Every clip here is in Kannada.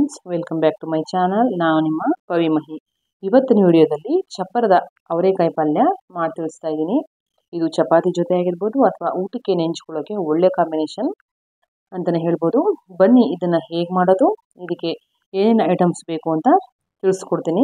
friends welcome back to my channel ನಾನು ನಿಮ್ಮ ಪವಿಮಹಿ ಇವತ್ತಿನ ವಿಡಿಯೋದಲ್ಲಿ ಚಪ್ಪರದ ಅವರೆಕಾಯಿ ಪಲ್ಯ ಮಾಡಿ ತಿಳಿಸ್ತಾ ಇದ್ದೀನಿ ಇದು ಚಪಾತಿ ಜೊತೆ ಆಗಿರ್ಬೋದು ಅಥವಾ ಊಟಕ್ಕೆ ನೆಂಚ್ಕೊಳ್ಳೋಕೆ ಒಳ್ಳೆ ಕಾಂಬಿನೇಷನ್ ಅಂತಲೇ ಹೇಳ್ಬೋದು ಬನ್ನಿ ಇದನ್ನು ಹೇಗೆ ಮಾಡೋದು ಇದಕ್ಕೆ ಏನೇನು ಐಟಮ್ಸ್ ಬೇಕು ಅಂತ ತಿಳಿಸ್ಕೊಡ್ತೀನಿ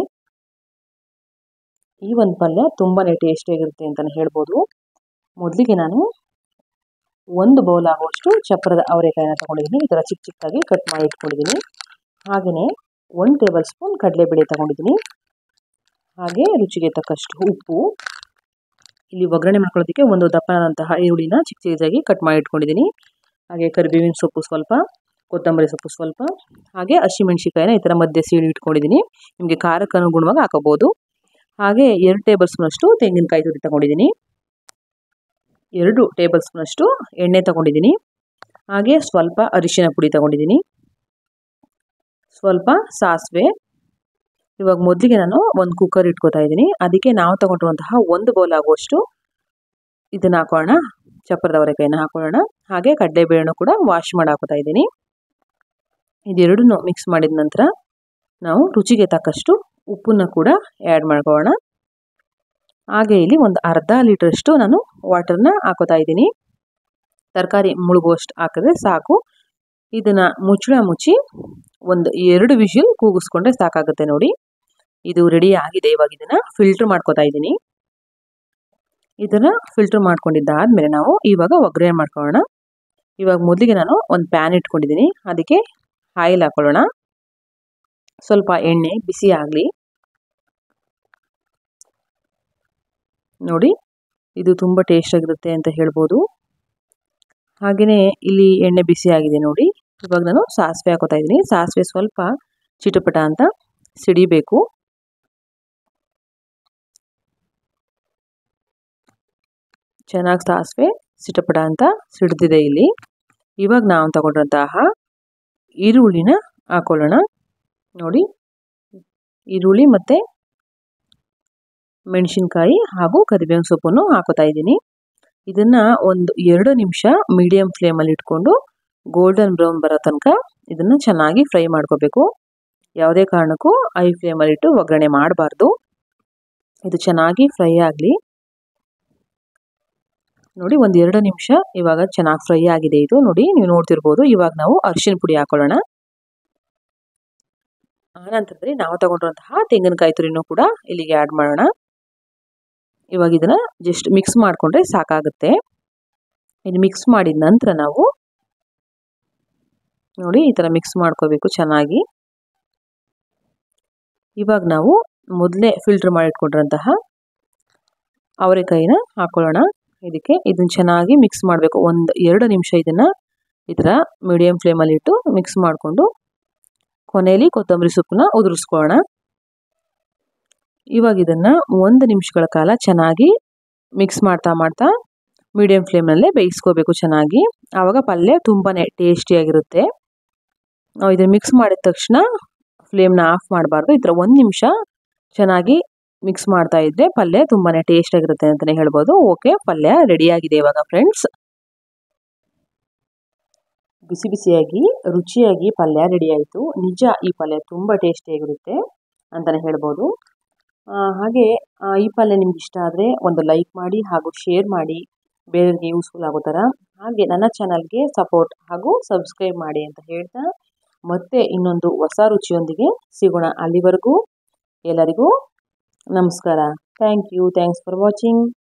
ಈ ಒಂದು ಪಲ್ಯ ತುಂಬಾ ಟೇಸ್ಟಿಯಾಗಿರುತ್ತೆ ಅಂತಲೇ ಹೇಳ್ಬೋದು ಮೊದಲಿಗೆ ನಾನು ಒಂದು ಬೌಲ್ ಆಗುವಷ್ಟು ಚಪ್ಪರದ ಅವರೆಕಾಯಿನ ತೊಗೊಂಡಿದ್ದೀನಿ ಈ ಥರ ಚಿಕ್ಕ ಚಿಕ್ಕದಾಗಿ ಕಟ್ ಮಾಡಿ ಇಟ್ಕೊಂಡಿದ್ದೀನಿ ಹಾಗೆಯೇ ಒಂದು ಟೇಬಲ್ ಸ್ಪೂನ್ ಕಡಲೆಬೇಳೆ ತೊಗೊಂಡಿದ್ದೀನಿ ಹಾಗೆ ರುಚಿಗೆ ತಕ್ಕಷ್ಟು ಉಪ್ಪು ಇಲ್ಲಿ ಒಗ್ಗರಣೆ ಮಾಡ್ಕೊಳ್ಳೋದಕ್ಕೆ ಒಂದು ದಪ್ಪನಾದಂತಹ ಈರುಳ್ಳಿನ ಚಿಕ್ಕ ಚಿಕ್ಕದಾಗಿ ಕಟ್ ಮಾಡಿ ಇಟ್ಕೊಂಡಿದ್ದೀನಿ ಹಾಗೆ ಕರಿಬೇವಿನ ಸೊಪ್ಪು ಸ್ವಲ್ಪ ಕೊತ್ತಂಬರಿ ಸೊಪ್ಪು ಸ್ವಲ್ಪ ಹಾಗೆ ಹಸಿಮೆಣ್ಸಿಕಾಯಿನ ಈ ಥರ ಮಧ್ಯೆ ಸೀಳಿ ಇಟ್ಕೊಂಡಿದ್ದೀನಿ ನಿಮಗೆ ಖಾರಕ್ಕೆ ಅನುಗುಣವಾಗಿ ಹಾಕೋಬೋದು ಹಾಗೆ ಎರಡು ಟೇಬಲ್ ಸ್ಪೂನಷ್ಟು ತೆಂಗಿನಕಾಯಿ ತುರಿ ತೊಗೊಂಡಿದ್ದೀನಿ ಎರಡು ಟೇಬಲ್ ಸ್ಪೂನಷ್ಟು ಎಣ್ಣೆ ತೊಗೊಂಡಿದ್ದೀನಿ ಹಾಗೆ ಸ್ವಲ್ಪ ಅರಿಶಿನ ಪುಡಿ ತೊಗೊಂಡಿದ್ದೀನಿ ಸ್ವಲ್ಪ ಸಾಸಿವೆ ಇವಾಗ ಮೊದಲಿಗೆ ನಾನು ಒಂದು ಕುಕ್ಕರ್ ಇಟ್ಕೋತಾ ಇದ್ದೀನಿ ಅದಕ್ಕೆ ನಾವು ತೊಗೊಂಡಿರುವಂತಹ ಒಂದು ಬೌಲ್ ಆಗುವಷ್ಟು ಇದನ್ನು ಹಾಕೋಣ ಚಪ್ಪರದ ಅವರೆಕಾಯಿನ ಹಾಕೊಳ್ಳೋಣ ಹಾಗೆ ಕಡಲೆಬೇಳೆನೂ ಕೂಡ ವಾಶ್ ಮಾಡಿ ಹಾಕೋತಾ ಇದ್ದೀನಿ ಇದೆರಡನ್ನೂ ಮಿಕ್ಸ್ ಮಾಡಿದ ನಂತರ ನಾವು ರುಚಿಗೆ ತಕ್ಕಷ್ಟು ಉಪ್ಪನ್ನು ಕೂಡ ಆ್ಯಡ್ ಮಾಡ್ಕೊಳ್ಳೋಣ ಹಾಗೆ ಇಲ್ಲಿ ಒಂದು ಅರ್ಧ ಲೀಟ್ರಷ್ಟು ನಾನು ವಾಟರ್ನ ಹಾಕೋತಾ ಇದ್ದೀನಿ ತರಕಾರಿ ಮುಳುಗುವಷ್ಟು ಹಾಕಿದ್ರೆ ಸಾಕು ಇದನ್ನು ಮುಚ್ಚಳ ಮುಚ್ಚಿ ಒಂದು ಎರಡು ವಿಷಲ್ ಕೂಗಿಸ್ಕೊಂಡ್ರೆ ಸಾಕಾಗುತ್ತೆ ನೋಡಿ ಇದು ರೆಡಿ ಆಗಿದೆ ಇವಾಗ ಇದನ್ನು ಫಿಲ್ಟ್ರ್ ಮಾಡ್ಕೋತಾ ಇದ್ದೀನಿ ಇದನ್ನು ಫಿಲ್ಟ್ರ್ ಮಾಡ್ಕೊಂಡಿದ್ದಾದಮೇಲೆ ನಾವು ಇವಾಗ ಒಗ್ಗರಣೆ ಮಾಡ್ಕೊಳ್ಳೋಣ ಇವಾಗ ಮೊದಲಿಗೆ ನಾನು ಒಂದು ಪ್ಯಾನ್ ಇಟ್ಕೊಂಡಿದ್ದೀನಿ ಅದಕ್ಕೆ ಆಯಿಲ್ ಹಾಕೊಳ್ಳೋಣ ಸ್ವಲ್ಪ ಎಣ್ಣೆ ಬಿಸಿ ಆಗಲಿ ನೋಡಿ ಇದು ತುಂಬ ಟೇಸ್ಟಾಗಿರುತ್ತೆ ಅಂತ ಹೇಳ್ಬೋದು ಹಾಗೆಯೇ ಇಲ್ಲಿ ಎಣ್ಣೆ ಬಿಸಿ ಆಗಿದೆ ನೋಡಿ ಇವಾಗ ನಾನು ಸಾಸಿವೆ ಹಾಕೋತಾ ಇದ್ದೀನಿ ಸಾಸಿವೆ ಸ್ವಲ್ಪ ಚಿಟಪಟ ಅಂತ ಸಿಡಿಬೇಕು ಚೆನ್ನಾಗಿ ಸಾಸಿವೆ ಚಿಟಪಟ ಅಂತ ಸಿಡ್ದಿದೆ ಇಲ್ಲಿ ಇವಾಗ ನಾವು ತಗೊಂಡಂತಹ ಈರುಳ್ಳಿನ ಹಾಕೊಳ್ಳೋಣ ನೋಡಿ ಈರುಳ್ಳಿ ಮತ್ತು ಮೆಣಸಿನ್ಕಾಯಿ ಹಾಗೂ ಕರಿಬೇವಿನ ಸೊಪ್ಪನ್ನು ಹಾಕೋತಾ ಇದ್ದೀನಿ ಇದನ್ನು ಒಂದು ಎರಡು ನಿಮಿಷ ಮೀಡಿಯಮ್ ಫ್ಲೇಮಲ್ಲಿ ಇಟ್ಕೊಂಡು ಗೋಲ್ಡನ್ ಬ್ರೌನ್ ಬರೋ ತನಕ ಇದನ್ನು ಚೆನ್ನಾಗಿ ಫ್ರೈ ಮಾಡ್ಕೋಬೇಕು ಯಾವುದೇ ಕಾರಣಕ್ಕೂ ಐ ಫ್ಲೇಮಲ್ಲಿಟ್ಟು ಒಗ್ಗರಣೆ ಮಾಡಬಾರ್ದು ಇದು ಚೆನ್ನಾಗಿ ಫ್ರೈ ಆಗಲಿ ನೋಡಿ ಒಂದು ಎರಡು ನಿಮಿಷ ಇವಾಗ ಚೆನ್ನಾಗಿ ಫ್ರೈ ಆಗಿದೆ ಇದು ನೋಡಿ ನೀವು ನೋಡ್ತಿರ್ಬೋದು ಇವಾಗ ನಾವು ಅರಿಶಿನ ಪುಡಿ ಹಾಕೊಳ್ಳೋಣ ಆನಂತರದಲ್ಲಿ ನಾವು ತಗೊಂಡಿರುವಂತಹ ತೆಂಗಿನಕಾಯಿ ತುರಿನೂ ಕೂಡ ಇಲ್ಲಿಗೆ ಆ್ಯಡ್ ಮಾಡೋಣ ಇವಾಗ ಇದನ್ನು ಜಸ್ಟ್ ಮಿಕ್ಸ್ ಮಾಡಿಕೊಂಡ್ರೆ ಸಾಕಾಗುತ್ತೆ ಇದು ಮಿಕ್ಸ್ ಮಾಡಿದ ನಂತರ ನಾವು ನೋಡಿ ಈ ಥರ ಮಿಕ್ಸ್ ಮಾಡ್ಕೋಬೇಕು ಚೆನ್ನಾಗಿ ಇವಾಗ ನಾವು ಮೊದಲೇ ಫಿಲ್ಟ್ರ್ ಮಾಡಿಟ್ಕೊಂಡಿರೋಂತಹ ಅವರೆಕಾಯಿನ ಹಾಕೊಳ್ಳೋಣ ಇದಕ್ಕೆ ಇದನ್ನು ಚೆನ್ನಾಗಿ ಮಿಕ್ಸ್ ಮಾಡಬೇಕು ಒಂದು ಎರಡು ನಿಮಿಷ ಇದನ್ನು ಈ ಥರ ಮೀಡಿಯಮ್ ಫ್ಲೇಮಲ್ಲಿ ಇಟ್ಟು ಮಿಕ್ಸ್ ಮಾಡಿಕೊಂಡು ಕೊನೆಯಲ್ಲಿ ಕೊತ್ತಂಬರಿ ಸೊಪ್ಪನ್ನ ಉದುರಿಸ್ಕೊಳ್ಳೋಣ ಇವಾಗ ಇದನ್ನು ಒಂದು ನಿಮಿಷಗಳ ಕಾಲ ಚೆನ್ನಾಗಿ ಮಿಕ್ಸ್ ಮಾಡ್ತಾ ಮಾಡ್ತಾ ಮೀಡಿಯಮ್ ಫ್ಲೇಮಲ್ಲೇ ಬೇಯಿಸ್ಕೋಬೇಕು ಚೆನ್ನಾಗಿ ಆವಾಗ ಪಲ್ಯ ತುಂಬಾ ಟೇಸ್ಟಿಯಾಗಿರುತ್ತೆ ನಾವು ಇದನ್ನು ಮಿಕ್ಸ್ ಮಾಡಿದ ತಕ್ಷಣ ಫ್ಲೇಮ್ನ ಆಫ್ ಮಾಡಬಾರ್ದು ಈ ಥರ ಒಂದು ನಿಮಿಷ ಚೆನ್ನಾಗಿ ಮಿಕ್ಸ್ ಮಾಡ್ತಾ ಇದ್ದರೆ ಪಲ್ಯ ತುಂಬಾ ಟೇಸ್ಟಾಗಿರುತ್ತೆ ಅಂತಲೇ ಹೇಳ್ಬೋದು ಓಕೆ ಪಲ್ಯ ರೆಡಿಯಾಗಿದೆ ಇವಾಗ ಫ್ರೆಂಡ್ಸ್ ಬಿಸಿ ಬಿಸಿಯಾಗಿ ರುಚಿಯಾಗಿ ಪಲ್ಯ ರೆಡಿ ಆಯಿತು ನಿಜ ಈ ಪಲ್ಯ ತುಂಬ ಟೇಸ್ಟಿಯಾಗಿರುತ್ತೆ ಅಂತಲೇ ಹೇಳ್ಬೋದು ಹಾಗೆ ಈ ಪಲ್ಯ ನಿಮ್ಗೆ ಇಷ್ಟ ಆದರೆ ಒಂದು ಲೈಕ್ ಮಾಡಿ ಹಾಗೂ ಶೇರ್ ಮಾಡಿ ಬೇರೆಯವ್ರಿಗೆ ಯೂಸ್ಫುಲ್ ಆಗೋ ಥರ ಹಾಗೆ ನನ್ನ ಚಾನಲ್ಗೆ ಸಪೋರ್ಟ್ ಹಾಗೂ ಸಬ್ಸ್ಕ್ರೈಬ್ ಮಾಡಿ ಅಂತ ಹೇಳ್ತಾ ಮತ್ತೆ ಇನ್ನೊಂದು ಹೊಸ ರುಚಿಯೊಂದಿಗೆ ಸಿಗೋಣ ಅಲ್ಲಿವರೆಗೂ ಎಲ್ಲರಿಗೂ ನಮಸ್ಕಾರ thank you thanks for watching